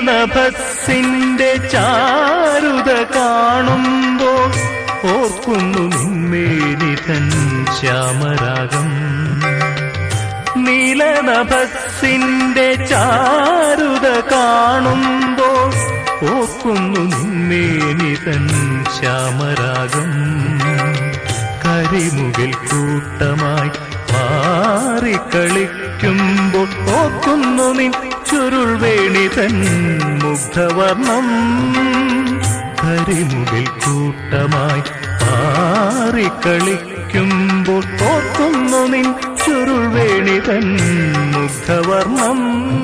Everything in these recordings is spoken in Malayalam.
നീലനഭസിന്റെ ചാരുത കാണുമ്പോൾ ഓർക്കുന്നു നിന്മേനിതൻ ശ്യാമരാഗം നീലനഭസിന്റെ ചാരുത കാണുമ്പോൾ ഓർക്കുന്നു നിന്മേനിതൻ ശ്യാമരാഗം കരിമുകിൽ കൂട്ടമായി മാറിക്കളിക്കുമ്പോൾ ഓർക്കുന്നു നിൻ ചുരുൾ വേണിതൻ മുഗ്ധവർണം കരിമുകിൽ കൂട്ടമായി മാറിക്കളിക്കുമ്പോൾ ഓർക്കുന്നു നിൻ ചുരുൾ വേണിതൻ മുഗ്ധവർണം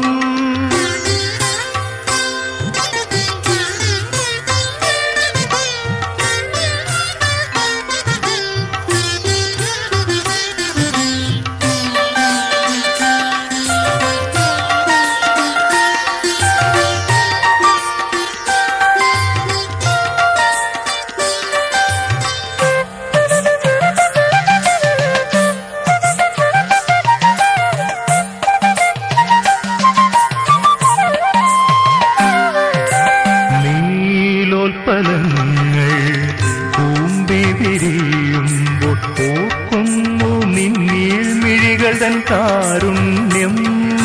നീലോൽപ്പലങ്ങൾ കൂമ്പി വിരിയുമ്പോൾ ഓർക്കുന്നു നിന്നീഴ്മിഴികൾ തൻ കാരുണ്യം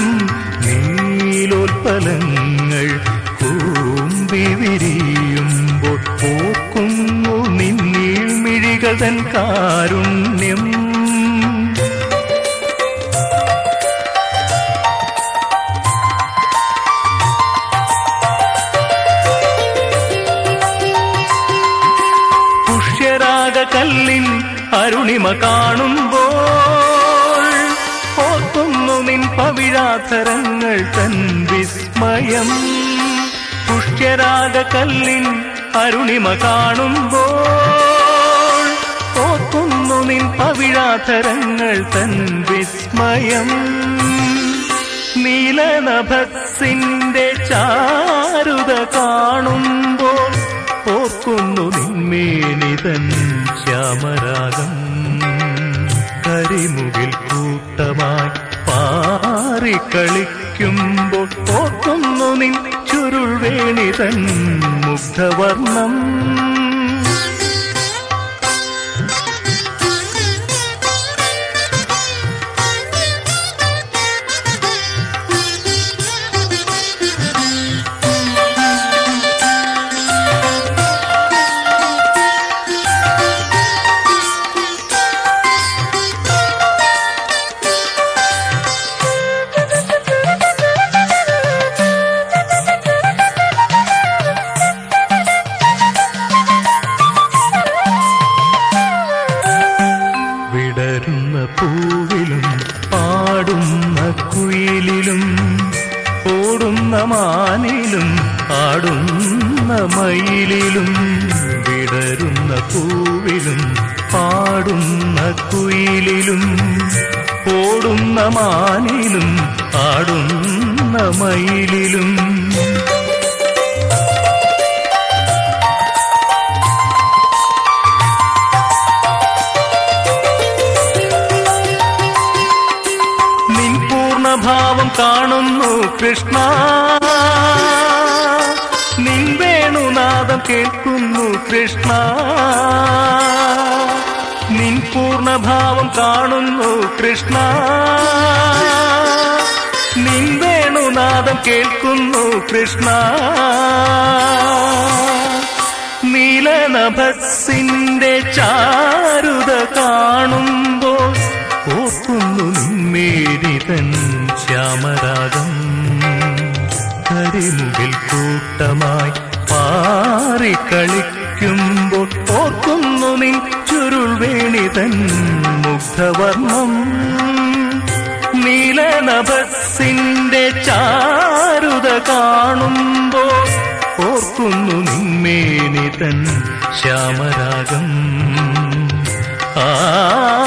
നീലോൽപ്പലങ്ങൾ കൂമ്പി വിരിയുമ്പോൾ ഓർക്കുന്നു നിന്നീഴ്മിഴികൾ തൻ കാരുണ്യം പുഷ്യരാഗ കല്ലിൻ അരുണിമ കാണുമ്പോൾ ഓർക്കുന്നു നിൻ പവിഴാധരങ്ങൾ തൻ വിസ്മയം പുഷ്യരാഗ കല്ലിൻ അരുണിമ കാണുമ്പോൾ ഓർക്കുന്നു നിൻ പവിഴാധരങ്ങൾ തൻ വിസ്മയം നീലനഭസിന്റെ ചാരുത കാണുമ്പോൾ ഓർക്കുന്നു നിന്മേനിതൻ ശ്യാമരാഗം കരിമുകിൽ കൂട്ടമായി പാറിക്കളിക്കുമ്പോൾ ഓർക്കുന്നു നിൻ ചുരുൾ വേണിതൻ മുഗ്ധവർണം വിടരുന്ന പൂവിലും പാടുന്ന കുയിലിലും ഓടുന്ന മാനിലും ആടുന്ന മയിലിലും വിടരുന്ന പൂവിലും പാടുന്ന കുയിലിലും ഓടുന്ന മാനിലും ആടുന്ന മയിലിലും നിൻ പൂർണ്ണഭാവം കാണുന്നു കൃഷ്ണ നിൻ വേണുനാദം കേൾക്കുന്നു കൃഷ്ണ നിൻ പൂർണ്ണഭാവം കാണുന്നു കൃഷ്ണ നിൻ വേണുനാദം കേൾക്കുന്നു കൃഷ്ണ നീലനഭസിന്റെ ചാരുത കാണുമ്പോൾ ഓർക്കുന്നു നിന്മേരിതൻ ശ്യാമരാഗം കരിമുകിൽ കൂട്ടമായി പാറിക്കളിക്കുമ്പോൾ ഓർക്കുന്നു നിൻ ചുരുൾ വേണിതൻ മുഗ്ധവർണം നീലനഭസിന്റെ ചാരുത കാണുമ്പോൾ ഓർക്കുന്നു നിന്മേനിതൻ ശ്യാമരാഗം ആ